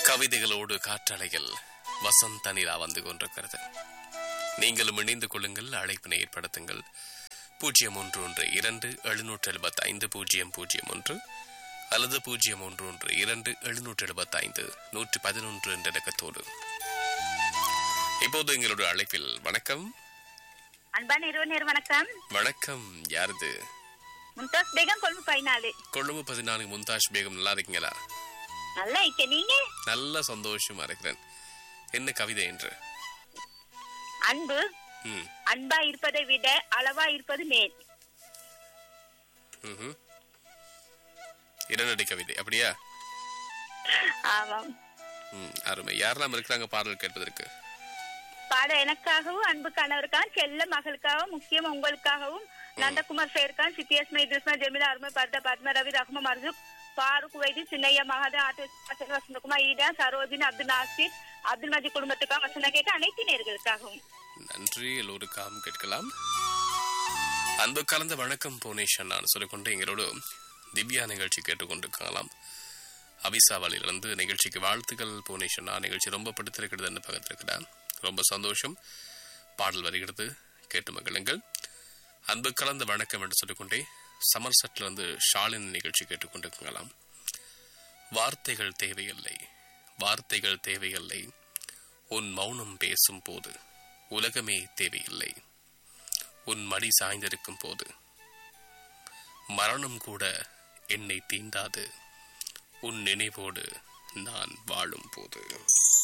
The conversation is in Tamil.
கவிதைகளோடு காற்றலையில் வசந்த நிலா வந்து கொண்டிருக்கிறது நீங்களும் இணைந்து கொள்ளுங்கள் அழைப்பினை ஏற்படுத்துங்கள் பூஜ்ஜியம் ஒன்று ஒன்று இரண்டு எழுநூற்று எழுபத்தி ஐந்து பூஜ்ஜியம் பூஜ்ஜியம் ஒன்று அல்லது பூஜ்ஜியம் ஒன்று ஒன்று இரண்டு எழுநூற்று எழுபத்தி ஐந்து நூற்றி பதினொன்று என்ற இலக்கத்தோடு இப்போது எங்களுடைய அழைப்பில் வணக்கம் அன்பான இருவர் வணக்கம் வணக்கம் யாரது மும்தாஸ் பேகம் கொழும்பு பதினாலு கொழும்பு பதினாலு மும்தாஜ் பேகம் நல்லா இருக்கீங்களா நல்லா இருக்க நீங்க நல்ல சந்தோஷமா இருக்கிறேன் என்ன கவிதை என்று அன்பு ம் அன்பா இருப்பதை விட அளவா இருப்பது மேல் ம்ஹும். இரண்டடி கவிதை அப்படியா ஆமாம் ம் அருமை யாரெல்லாம் இருக்கிறாங்க பாடல் கேட்பதற்கு பாட எனக்காகவும் அன்பு கணவருக்காகவும் செல்ல மகளுக்காகவும் முக்கியம் உங்களுக்காகவும் நந்தகுமார் சேர்கான் சித்தியஸ்மை துஸ்மா ஜெமிலா அருமை பர்தா பத்மா ரவி ரஹ்மா மர்ஜுக் ஃபாரூக் வைதி சின்னையா மகாதேவ் ஆட்டோ வசந்தகுமார் ஈடா சரோஜின் அப்துல் நாசிர் அப்துல் மஜி குடும்பத்துக்காக வசந்தம் கேட்க அனைத்து நேர்களுக்காகவும் நன்றி எல்லோருக்காகவும் கேட்கலாம் அன்பு கலந்த வணக்கம் புவனேஷன் நான் சொல்லிக்கொண்டு எங்களோடு திவ்யா நிகழ்ச்சி கேட்டுக்கொண்டிருக்கலாம் அபிசாவளியிலிருந்து நிகழ்ச்சிக்கு வாழ்த்துக்கள் புவனேஷன் நிகழ்ச்சி ரொம்ப பிடித்திருக்கிறதுன்னு பக்கத்திருக்கிறான் ரொம்ப சந்தோஷம் பாடல் வருகிறது கேட்டு மகிழுங்கள் அன்பு கலந்த வணக்கம் என்று சொல்லிக்கொண்டே சமர்செட்ல இருந்து ஷாலின் நிகழ்ச்சி கேட்டுக்கொண்டிருக்கலாம் வார்த்தைகள் தேவையில்லை வார்த்தைகள் தேவையில்லை உன் மௌனம் பேசும் போது உலகமே தேவையில்லை உன் மடி சாய்ந்திருக்கும் போது மரணம் கூட என்னை தீண்டாது உன் நினைவோடு நான் வாழும் போது